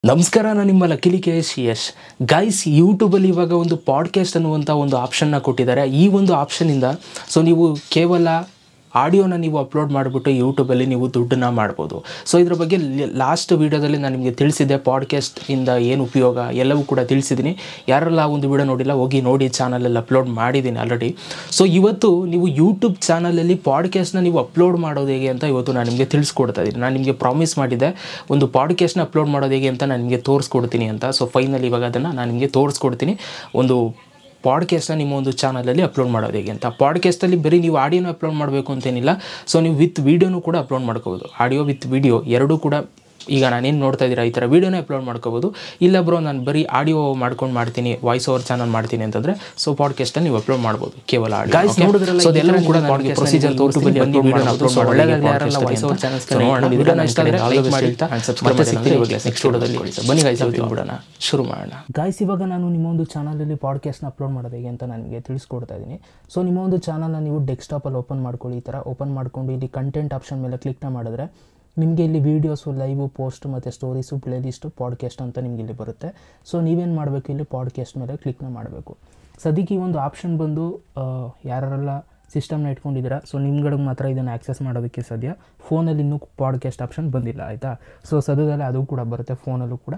ನಮಸ್ಕಾರ ನಾನು ನಿಮ್ಮ ಲಕಿಲಿ ಕೆ ಎಸ್ ಯಶ್ ಗೈಸ್ ಯೂಟ್ಯೂಬಲ್ಲಿ ಇವಾಗ ಒಂದು ಪಾಡ್ಕಾಸ್ಟ್ ಅನ್ನುವಂಥ ಒಂದು ಆಪ್ಷನ್ನ ಕೊಟ್ಟಿದ್ದಾರೆ ಈ ಒಂದು ಆಪ್ಷನಿಂದ ಸೊ ನೀವು ಕೇವಲ ಆಡಿಯೋನ ನೀವು ಅಪ್ಲೋಡ್ ಮಾಡಿಬಿಟ್ಟು ಯೂಟ್ಯೂಬಲ್ಲಿ ನೀವು ದುಡ್ಡನ್ನ ಮಾಡ್ಬೋದು ಸೊ ಇದ್ರ ಬಗ್ಗೆ ಲಾಸ್ಟ್ ವೀಡಿಯೋದಲ್ಲಿ ನಾನು ನಿಮಗೆ ತಿಳಿಸಿದ್ದೆ ಪಾಡ್ಕಾಸ್ಟ್ ಇಂದ ಏನು ಉಪಯೋಗ ಎಲ್ಲವೂ ಕೂಡ ತಿಳಿಸಿದ್ದೀನಿ ಯಾರೆಲ್ಲ ಆ ಒಂದು ವಿಡಿಯೋ ನೋಡಿಲ್ಲ ಹೋಗಿ ನೋಡಿ ಚಾನಲಲ್ಲಿ ಅಪ್ಲೋಡ್ ಮಾಡಿದ್ದೀನಿ ಆಲ್ರೆಡಿ ಸೊ ಇವತ್ತು ನೀವು ಯೂಟ್ಯೂಬ್ ಚಾನಲಲ್ಲಿ ಪಾಡ್ಕಾಸ್ಟ್ನ ನೀವು ಅಪ್ಲೋಡ್ ಮಾಡೋದು ಹೇಗೆ ಅಂತ ಇವತ್ತು ನಾನು ನಿಮಗೆ ತಿಳಿಸ್ಕೊಡ್ತಾ ಇದ್ದೀನಿ ನಾನು ನಿಮಗೆ ಪ್ರಾಮಿಸ್ ಮಾಡಿದ್ದೆ ಒಂದು ಪಾಡ್ಕಾಸ್ಟ್ನ ಅಪ್ಲೋಡ್ ಮಾಡೋದು ಹೇಗೆ ಅಂತ ನಾನು ನಿಮಗೆ ತೋರಿಸ್ಕೊಡ್ತೀನಿ ಅಂತ ಸೊ ಫೈನಲ್ ಇವಾಗ ಅದನ್ನು ನಾನು ನಿಮಗೆ ತೋರಿಸ್ಕೊಡ್ತೀನಿ ಒಂದು ಪಾಡ್ಕಾಸ್ಟ್ನ ನಿಮ್ಮ ಒಂದು ಚಾನಲಲ್ಲಿ ಅಪ್ಲೋಡ್ ಮಾಡೋದು ಹೇಗೆ ಅಂತ ಪಾಡ್ಕಾಸ್ಟಲ್ಲಿ ಬರೀ ನೀವು ಆಡಿಯೋನ ಅಪ್ಲೋಡ್ ಮಾಡಬೇಕು ಅಂತೇನಿಲ್ಲ ಸೊ ನೀವು ವಿತ್ ವೀಡಿಯೋನು ಕೂಡ ಅಪ್ಲೋಡ್ ಮಾಡ್ಕೋಬೋದು ಆಡಿಯೋ ವಿತ್ ವಿಡಿಯೋ ಎರಡೂ ಕೂಡ ಈಗ ನಾನೇನು ನೋಡ್ತಾ ಇದ್ದೀರಾ ಈ ಥರ ವೀಡಿಯೋನೇ ಅಪ್ಲೋಡ್ ಮಾಡ್ಕೋಬೋದು ಇಲ್ಲ ಬ್ರೋ ನಾನು ಬರೀ ಆಡಿಯೋ ಮಾಡ್ಕೊಂಡು ಮಾಡ್ತೀನಿ ವಾಯ್ಸ್ ಓವರ್ ಚಾನಲ್ ಮಾಡ್ತೀನಿ ಅಂತಂದರೆ ಸೊ ಪಾಡ್ಕಾಸ್ಟಲ್ಲಿ ನೀವು ಅಪ್ಲೋಡ್ ಮಾಡ್ಬೋದು ಕೇವಲ ಆಡಿಯೋ Guys, ನೋಡಿದ್ರಲ್ಲ, ಸೊ ಈ ಅದೆಲ್ಲವೂ ಥರ ಕೂಡ ನಿಮಗೆ ನನಗೆ podcast ಪ್ರೊಸೀಜರ್ ನ ತೋರಿಸ್ಬಿಟ್ಟು ನೀವು ಬನ್ನಿ upload ವೀಡಿಯೋನ ಮಾಡೋದು. ಅಪ್ಲೋಡ್ So ಮಾಡಿ ಒಳ್ಳೆದಾಗ್ಲಿ podcast ಯಾರೆಲ್ಲ ಅಲ್ಲಿ voice over ಅಂತ. channels So ನೋಡೋಣ, ನೋಡಿ, ವಿಡಿಯೋನ ಇಷ್ಟ ಆದರೆ all the ಲೈಕ್ best ಮಾಡಿ ಹೇಳ್ತಾ and subscribe ಮತ್ತೆ ಮಾಡಿ ಸಿಗ್ತೀವಿ ಅಂದ್ರೆ ಇವಾಗ ನೆಕ್ಸ್ಟ್ ವಿಡಿಯೋದಲ್ಲಿ ಬನ್ನಿ ಗಾಯ್ಸ್ ಇವತ್ತಿನ ಬಿಡೋಣ ಶುರು ಮಾಡೋಣ ಗಾಯ್ಸ್ ಇವಾಗ ನಾನು ನಿಮ್ಮ ಒಂದು ಚಾನಲಲ್ಲಿ ಪಾಡ್ಕಾಸ್ಟ್ನ ಅಪ್ಲೋಡ್ ಮಾಡೋದು ಹೇಗೆ ಅಂತ ನನಗೆ ತಿಳಿಸ್ಕೊಡ್ತಾ ಇದ್ದೀನಿ ಸೊ ನಿಮ್ಮ ಒಂದು ಚಾನಲ್ನ ನೀವು ಡೆಸ್ಕ್ಟಾಪಲ್ಲಿ ಓಪನ್ ಮಾಡ್ಕೊಳ್ಳಿ ಈ ಥರ ಓಪನ್ ಮಾಡ್ಕೊಂಡು ಇಲ್ಲಿ ಕಂಟೆಂಟ್ ಆಪ್ಷನ್ ಮೇಲೆ ಕ್ಲಿಕ್ನ ಮಾಡಿದ್ರೆ ನಿಮಗೆ ಇಲ್ಲಿ ವೀಡಿಯೋಸು ಲೈವು ಪೋಸ್ಟ್ ಮತ್ತು ಸ್ಟೋರೀಸು ಪ್ಲೇಲಿಸ್ಟು ಪಾಡ್ಕಾಸ್ಟ್ ಅಂತ ನಿಮ್ಗೆ ಇಲ್ಲಿ ಬರುತ್ತೆ ಸೊ ನೀವೇನು ಮಾಡಬೇಕು ಇಲ್ಲಿ ಪಾಡ್ಕಾಸ್ಟ್ ಮೇಲೆ ಕ್ಲಿಕ್ನ ಮಾಡಬೇಕು ಸದ್ಯಕ್ಕೆ ಈ ಒಂದು ಆಪ್ಷನ್ ಬಂದು ಆ, ಯಾರೆಲ್ಲ ಸಿಸ್ಟಮ್ನ ಇಟ್ಕೊಂಡಿದ್ದೀರಾ ಸೊ ನಿಮ್ಗಳಿಗೆ ಮಾತ್ರ ಇದನ್ನು ಆಕ್ಸೆಸ್ ಮಾಡೋದಕ್ಕೆ ಸಾಧ್ಯ ಫೋನಲ್ಲಿ ಇನ್ನೂ ಪಾಡ್ಕಾಸ್ಟ್ ಆಪ್ಷನ್ ಬಂದಿಲ್ಲ ಆಯಿತಾ ಸೊ ಸದ್ಯದಲ್ಲೇ ಅದು ಕೂಡ ಬರುತ್ತೆ ಫೋನಲ್ಲೂ ಕೂಡ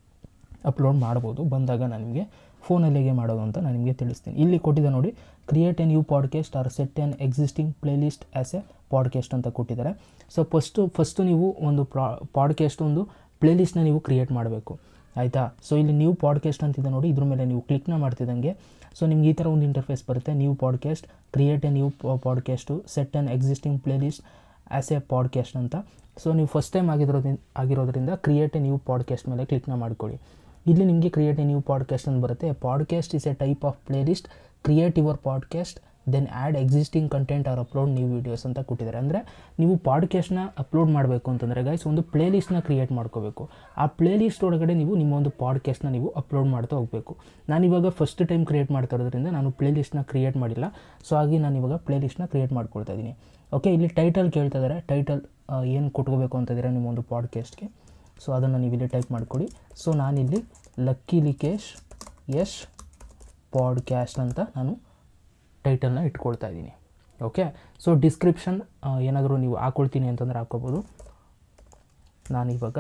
ಅಪ್ಲೋಡ್ ಮಾಡ್ಬೋದು ಬಂದಾಗ ನಾನು ನಿಮಗೆ ಫೋನಲ್ಲಿ ಹೇಗೆ ಮಾಡೋದು ಅಂತ ನಾನು ನಿಮಗೆ ತಿಳಿಸ್ತೀನಿ ಇಲ್ಲಿ ಕೊಟ್ಟಿದೆ ನೋಡಿ create a new podcast or set an existing playlist as a podcast ಅಂತ ಕೊಟ್ಟಿದ್ದಾರೆ ಸೊ ಫಸ್ಟು ಫಸ್ಟು ನೀವು ಒಂದು ಪ್ರಾ ಪಾಡ್ಕಾಸ್ಟ್ ಒಂದು ಪ್ಲೇಲಿಸ್ಟ್ನ ನೀವು ಕ್ರಿಯೇಟ್ ಮಾಡಬೇಕು ಆಯಿತಾ ಸೊ ಇಲ್ಲಿ ನ್ಯೂ ಪಾಡ್ಕಾಸ್ಟ್ ಅಂತಿದೆ ನೋಡಿ ಇದ್ರ ಮೇಲೆ ನೀವು ಕ್ಲಿಕ್ನ ಮಾಡ್ತಿದ್ದಂಗೆ ಸೊ ನಿಮ್ಗೆ ಈ ಥರ ಒಂದು ಇಂಟರ್ಫೇಸ್ ಬರುತ್ತೆ new podcast create a new podcast set an existing playlist as a podcast ಅಂತ ಸೊ ನೀವು ಫಸ್ಟ್ ಟೈಮ್ ಆಗಿರೋದ್ರಿಂದ ಆಗಿರೋದ್ರಿಂದ ಕ್ರಿಯೇಟ್ ಎ ನ್ಯೂ ಪಾಡ್ಕಾಸ್ಟ್ ಮೇಲೆ ಕ್ಲಿಕ್ನ ಮಾಡ್ಕೊಳ್ಳಿ ಇಲ್ಲಿ ನಿಮಗೆ ಕ್ರಿಯೇಟ್ ಎ ನ್ಯೂ ಪಾಡ್ಕಾಸ್ಟ್ ಅಂತ ಬರುತ್ತೆ podcast is a type of playlist create your podcast then add existing content or upload new videos ಅಂತ ಕೊಟ್ಟಿದ್ದಾರೆ ಅಂದರೆ ನೀವು ಪಾಡ್ಕಾಸ್ಟ್ನ ಅಪ್ಲೋಡ್ ಮಾಡಬೇಕು ಅಂತಂದರೆ ಗೈಸ್ ಒಂದು ಪ್ಲೇಲಿಸ್ಟ್ನ ಕ್ರಿಯೇಟ್ ಮಾಡ್ಕೋಬೇಕು ಆ ಪ್ಲೇಲಿಸ್ಟ್ ಒಳಗಡೆ ನೀವು ನಿಮ್ಮ ಒಂದು ಪಾಡ್ಕಾಸ್ಟ್ನ ನೀವು ಅಪ್ಲೋಡ್ ಮಾಡ್ತಾ ಹೋಗಬೇಕು ನಾನಿವಾಗ ಫಸ್ಟ್ ಟೈಮ್ ಕ್ರಿಯೇಟ್ ಮಾಡ್ತಾ ಇರೋದ್ರಿಂದ ನಾನು ಪ್ಲೇಲಿಸ್ಟ್ನ ಕ್ರಿಯೇಟ್ ಮಾಡಿಲ್ಲ ಸೊ ಹಾಗೆ ನಾನು ಇವಾಗ ಪ್ಲೇಲಿಸ್ಟ್ನ ಕ್ರಿಯೇಟ್ ಮಾಡ್ಕೊಳ್ತಾ ಇದ್ದೀನಿ ಓಕೆ ಇಲ್ಲಿ ಟೈಟಲ್ ಕೇಳ್ತಾ ಇದ್ದಾರೆ ಟೈಟಲ್ ಏನು ಕೊಟ್ಕೋಬೇಕು ಅಂತಿದ್ದೀರಾ ನಿಮ್ಮ ಒಂದು ಪಾಡ್ಕಾಸ್ಟ್ಗೆ ಸೊ ಅದನ್ನು ನೀವು ಇಲ್ಲಿ ಟೈಪ್ ಮಾಡಿಕೊಡಿ ಸೊ ನಾನಿಲ್ಲಿ ಲಕ್ಕಿ ಲಿಕೇಶ್ ಯಶ್ ಪಾಡ್ಕ್ಯಾಸ್ಟ್ ಅಂತ ನಾನು ಟೈಟಲ್ನ ಇಟ್ಕೊಳ್ತಾ ಇದ್ದೀನಿ ಓಕೆ ಸೊ ಡಿಸ್ಕ್ರಿಪ್ಷನ್ ಏನಾದರೂ ನೀವು ಹಾಕೊಳ್ತೀನಿ ಅಂತಂದ್ರೆ ಹಾಕ್ಕೋಬೋದು ನಾನಿವಾಗ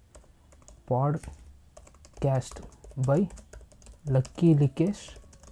podcast by Lucky Likesh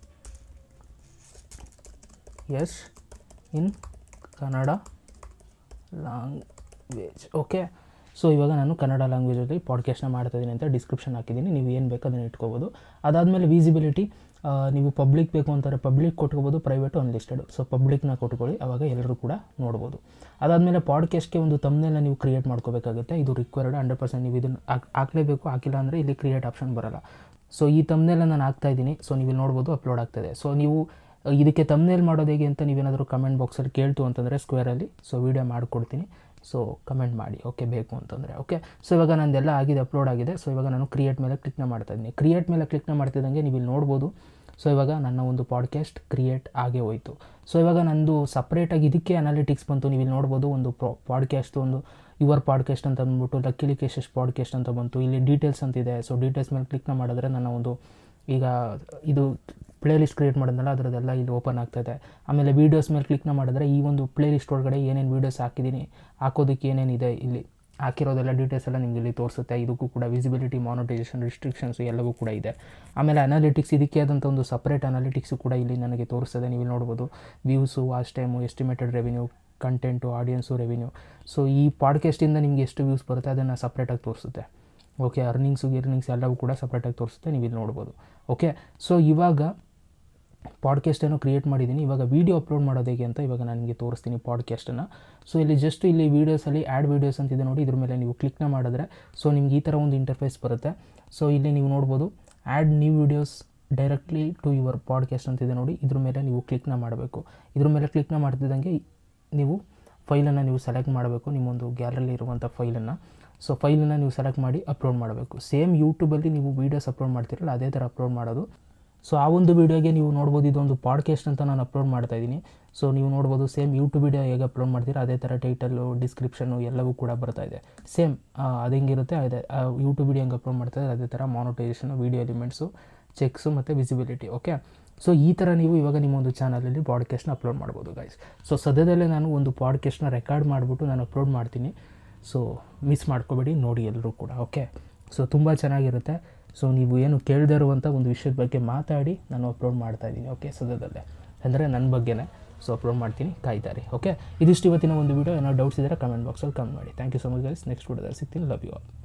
Yash in Kannada language okay so ಇವಾಗ ನಾನು ಕನ್ನಡ ಲ್ಯಾಂಗ್ವೇಜಲ್ಲಿ ಪಾಡ್ಕಾಸ್ಟ್ನ ಮಾಡ್ತಾ ಇದ್ದೀನಿ ಅಂತ ಡಿಸ್ಕ್ರಿಪ್ಷನ್ ಹಾಕಿದ್ದೀನಿ ನೀವು ಏನು ಬೇಕು ಅದನ್ನು ಇಟ್ಕೋಬೋದು ಅದಾದಮೇಲೆ ವಿಸಿಬಿಲಿಟಿ ನೀವು ಪಬ್ಲಿಕ್ ಬೇಕು ಅಂತಾರೆ ಪಬ್ಲಿಕ್ ಕೊಟ್ಕೋಬೋದು ಪ್ರೈವೇಟು ಅನ್ಲಿಸ್ಟೆಡ್ ಸೊ ಪಬ್ಲಿಕ್ನ ಕೊಟ್ಕೊಳ್ಳಿ ಆವಾಗ ಎಲ್ಲರೂ ಕೂಡ ನೋಡ್ಬೋದು ಅದಾದಮೇಲೆ ಪಾಡ್ಕಾಸ್ಟ್ಗೆ ಒಂದು ತಮ್ಮನೆಲ್ಲ ನೀವು ಕ್ರಿಯೇಟ್ ಮಾಡ್ಕೋಬೇಕಾಗುತ್ತೆ ಇದು ರಿಕ್ವೈರ್ಡ್ ಹಂಡ್ರೆಡ್ ಪರ್ಸೆಂಟ್ ನೀವು ಇದನ್ನು ಹಾಕ್ ಹಾಕಲೇಬೇಕು ಹಾಕಿಲ್ಲ ಅಂದರೆ ಇಲ್ಲಿ ಕ್ರಿಯೇಟ್ ಆಪ್ಷನ್ ಬರಲ್ಲ ಸೊ ಈ ತಮ್ಮನೆಲ್ಲ ನಾನು ಹಾಕ್ತಾ ಇದ್ದೀನಿ ಸೊ ನೀವು ಇಲ್ಲಿ ನೋಡ್ಬೋದು ಅಪ್ಲೋಡ್ ಆಗ್ತದೆ ಸೊ ನೀವು ಅಹ್, ಇದಕ್ಕೆ ತಮ್ಮನೇಲ್ ಮಾಡೋದು ಹೇಗೆ ಅಂತ ನೀವೇನಾದರೂ ಕಮೆಂಟ್ ಬಾಕ್ಸಲ್ಲಿ ಕೇಳ್ತು ಅಂತಂದರೆ ಸ್ಕ್ವೇರಲ್ಲಿ ಸೊ ವೀಡಿಯೋ ಮಾಡಿಕೊಡ್ತೀನಿ ಸೊ ಕಮೆಂಟ್ ಮಾಡಿ ಓಕೆ ಬೇಕು ಅಂತಂದರೆ ಓಕೆ ಸೊ ಇವಾಗ ನಂದೆಲ್ಲ ಆಗಿದೆ ಅಪ್ಲೋಡ್ ಆಗಿದೆ ಸೊ ಇವಾಗ ನಾನು ಕ್ರಿಯೇಟ್ ಮೇಲೆ ಕ್ಲಿಕ್ನ ಮಾಡ್ತಾ ಇದ್ದೀನಿ ಕ್ರಿಯೇಟ್ ಮೇಲೆ ಕ್ಲಿಕ್ನ ಮಾಡ್ತಿದ್ದಂಗೆ ನೀವು ಇಲ್ಲಿ ನೋಡ್ಬೋದು ಸೊ ಇವಾಗ ನನ್ನ ಒಂದು ಪಾಡ್ಕಾಸ್ಟ್ ಕ್ರಿಯೇಟ್ ಆಗೇ ಹೋಯಿತು ಸೊ ಇವಾಗ ನಂದು ಸಪ್ರೇಟಾಗಿ ಇದಕ್ಕೆ ಅನಾಲಿಟಿಕ್ಸ್ ಬಂತು ನೀವು ಇಲ್ಲಿ ನೋಡ್ಬೋದು ಒಂದು ಪ್ರಾ ಪಾಡ್ಕಾಸ್ಟ್ ಒಂದು ಯುವರ್ ಪಾಡ್ಕಾಸ್ಟ್ ಅಂತ ಅಂದ್ಬಿಟ್ಟು ಲಕ್ಕಿಲಿ ಕೇಶಸ್ ಪಾಡ್ಕಾಸ್ಟ್ ಅಂತ ಬಂತು ಇಲ್ಲಿ ಡೀಟೇಲ್ಸ್ ಅಂತಿದೆ ಸೊ ಡೀಟೇಲ್ಸ್ ಮೇಲೆ ಕ್ಲಿಕ್ನ ಮಾಡಿದ್ರೆ ನನ್ನ ಒಂದು ಈಗ ಇದು ಪ್ಲೇ ಲಿಸ್ಟ್ ಕ್ರಿಯೇಟ್ ಮಾಡೋದಲ್ಲ ಅದರದ್ದೆಲ್ಲ ಇಲ್ಲಿ ಓಪನ್ ಆಗ್ತಾಯಿದೆ ಆಮೇಲೆ ವೀಡಿಯೋಸ್ ಮೇಲೆ ಕ್ಲಿಕ್ನ ಮಾಡಿದ್ರೆ ಈ ಒಂದು ಪ್ಲೇ ಲಿಸ್ಟ್ ಒಳಗಡೆ ಏನೇನು ವೀಡಿಯೋಸ್ ಹಾಕಿದ್ದೀನಿ ಹಾಕೋದಕ್ಕೆ ಏನೇನಿದೆ ಇಲ್ಲಿ ಹಾಕಿರೋದೆಲ್ಲ ಡೀಟೇಲ್ಸ್ ಎಲ್ಲ ನಿಮಗೆ ಇಲ್ಲಿ ತೋರಿಸುತ್ತೆ ಇದಕ್ಕೂ ಕೂಡ ವಿಸಿಬಿಲಿಟಿ ಮಾನಿಟೈಸೇಷನ್ ರಿಸ್ಟ್ರಿಕ್ಷನ್ಸು ಎಲ್ಲವೂ ಕೂಡ ಇದೆ ಆಮೇಲೆ ಅನಾಲಿಟಿಕ್ಸ್ ಇದಕ್ಕೆ ಆದಂಥ ಒಂದು ಸಪ್ರೇಟ್ ಅನಾಲಿಟಿಕ್ಸು ಕೂಡ ಇಲ್ಲಿ ನನಗೆ ತೋರಿಸ್ತದೆ ನೀವು ಇಲ್ಲಿ ನೋಡ್ಬೋದು views watch time estimated revenue content audience revenue so ಈ ಪಾಡ್ಕಾಸ್ಟಿಂದ ನಿಮಗೆ ಎಷ್ಟು ವ್ಯೂಸ್ ಬರುತ್ತೆ ಅದನ್ನು ಸಪ್ರೇಟಾಗಿ ತೋರಿಸುತ್ತೆ ಓಕೆ ಅರ್ನಿಂಗ್ಸು ಗಿರ್ನಿಂಗ್ಸ್ ಎಲ್ಲವೂ ಕೂಡ ಸಪ್ರೇಟಾಗಿ ತೋರಿಸುತ್ತೆ ನೀವು ಇಲ್ಲಿ ನೋಡ್ಬೋದು ಓಕೆ ಸೊ ಇವಾಗ ಪಾಡ್ಕಾಸ್ಟ್ ಏನೋ ಕ್ರಿಯೇಟ್ ಮಾಡಿದ್ದೀನಿ ಇವಾಗ ವೀಡಿಯೋ ಅಪ್ಲೋಡ್ ಮಾಡೋದು ಹೇಗೆ ಅಂತ ಇವಾಗ ನಾನು ನಿಮಗೆ ತೋರಿಸ್ತೀನಿ ಪಾಡ್ಕಾಸ್ಟನ್ನು ಸೊ ಇಲ್ಲಿ ಜಸ್ಟ್ ಇಲ್ಲಿ ವೀಡಿಯೋಸಲ್ಲಿ ಆ್ಯಡ್ ವೀಡಿಯೋಸ್ ಅಂತಿದೆ ನೋಡಿ ಇದ್ರ ಮೇಲೆ ನೀವು ಕ್ಲಿಕ್ನ ಮಾಡಿದ್ರೆ ಸೊ ನಿಮ್ಗೆ ಈ ಥರ ಒಂದು ಇಂಟರ್ಫೇಸ್ ಬರುತ್ತೆ ಸೊ ಇಲ್ಲಿ ನೀವು ನೋಡ್ಬೋದು add new videos directly to your podcast ಅಂತಿದೆ ನೋಡಿ ಇದ್ರ ಮೇಲೆ ನೀವು ಕ್ಲಿಕ್ನ ಮಾಡಬೇಕು ಇದ್ರ ಮೇಲೆ ಕ್ಲಿಕ್ನ ಮಾಡ್ತಿದ್ದಂಗೆ ನೀವು ಫೈಲನ್ನು ನೀವು ಸೆಲೆಕ್ಟ್ ಮಾಡಬೇಕು ನಿಮ್ಮೊಂದು ಗ್ಯಾಲರಿ ಇರುವಂಥ ಫೈಲನ್ನು ಸೊ ಫೈಲನ್ನು ನೀವು ಸೆಲೆಕ್ಟ್ ಮಾಡಿ ಅಪ್ಲೋಡ್ ಮಾಡಬೇಕು ಸೇಮ್ ಯೂಟ್ಯೂಬಲ್ಲಿ ನೀವು ವೀಡಿಯೋಸ್ ಅಪ್ಲೋಡ್ ಮಾಡ್ತಿರಲ್ಲ ಅದೇ ಥರ ಅಪ್ಲೋಡ್ ಮಾಡೋದು ಸೊ ಆ ಒಂದು ವೀಡಿಯೋಗೆ ನೀವು ನೋಡ್ಬೋದು ಇದೊಂದು ಪಾಡ್ಕಾಸ್ಟ್ ಅಂತ ನಾನು ಅಪ್ಲೋಡ್ ಮಾಡ್ತಾ ಇದ್ದೀನಿ ಸೊ ನೀವು ನೋಡ್ಬೋದು ಸೇಮ್ ಯೂಟ್ಯೂಬ್ ವೀಡಿಯೋ ಹೇಗೆ ಅಪ್ಲೋಡ್ ಮಾಡ್ತೀರಾ ಅದೇ ಥರ ಟೈಟಲ್ಲು ಡಿಸ್ಕ್ರಿಪ್ಷನು ಎಲ್ಲವೂ ಕೂಡ ಬರ್ತಾ ಇದೆ ಸೇಮ್ ಅದು ಹೆಂಗಿರುತ್ತೆ ಅದೇ ಯೂಟ್ಯೂಬ್ ವೀಡಿಯೋ ಹೆಂಗೆ ಅಪ್ಲೋಡ್ ಮಾಡ್ತಾ ಇದೆ ಅದೇ ಥರ ಮಾನಿಟೈಸೇಷನು ವೀಡಿಯೋ ಎಲಿಮೆಂಟ್ಸು ಚೆಕ್ಸು ಮತ್ತು ವಿಸಿಬಿಲಿಟಿ ಓಕೆ ಸೊ ಈ ಥರ ನೀವು ಇವಾಗ ನಿಮ್ಮ ಒಂದು ಚಾನಲಲ್ಲಿ ಪಾಡ್ಕಾಸ್ಟ್ನ ಅಪ್ಲೋಡ್ ಮಾಡ್ಬೋದು ಗೈಸ್ ಸೊ ಸದ್ಯದಲ್ಲೇ ನಾನು ಒಂದು ಪಾಡ್ಕಾಸ್ಟ್ನ ರೆಕಾರ್ಡ್ ಮಾಡಿಬಿಟ್ಟು ನಾನು ಅಪ್ಲೋಡ್ ಮಾಡ್ತೀನಿ ಸೊ ಮಿಸ್ ಮಾಡ್ಕೋಬೇಡಿ ನೋಡಿ ಎಲ್ಲರೂ ಕೂಡ ಓಕೆ ಸೊ ತುಂಬ ಚೆನ್ನಾಗಿರುತ್ತೆ ಸೊ ನೀವು ಏನು ಕೇಳದೇ ಇರುವಂಥ ಒಂದು ವಿಷಯದ ಬಗ್ಗೆ ಮಾತಾಡಿ ನಾನು ಅಪ್ಲೋಡ್ ಮಾಡ್ತಾ ಇದ್ದೀನಿ ಓಕೆ ಸದ್ಯದಲ್ಲೇ ಅಂದರೆ ನನ್ನ ಬಗ್ಗೆನೇ ಸೊ ಅಪ್ಲೋಡ್ ಮಾಡ್ತೀನಿ ಕಾಯ್ತಾರೆ ಓಕೆ ಇದಿಷ್ಟು ಇವತ್ತಿನ ಒಂದು ವೀಡಿಯೋ ಏನೋ ಡೌಟ್ಸ್ ಇದ್ದರೆ ಕಮೆಂಟ್ ಬಾಕ್ಸಲ್ಲಿ ಕಮೆಂಟ್ ಮಾಡಿ thank you so much guys next ವಿಡಿಯೋದಲ್ಲಿ ಸಿಗ್ತೀನಿ ಲವ್ ಯು ಆಲ್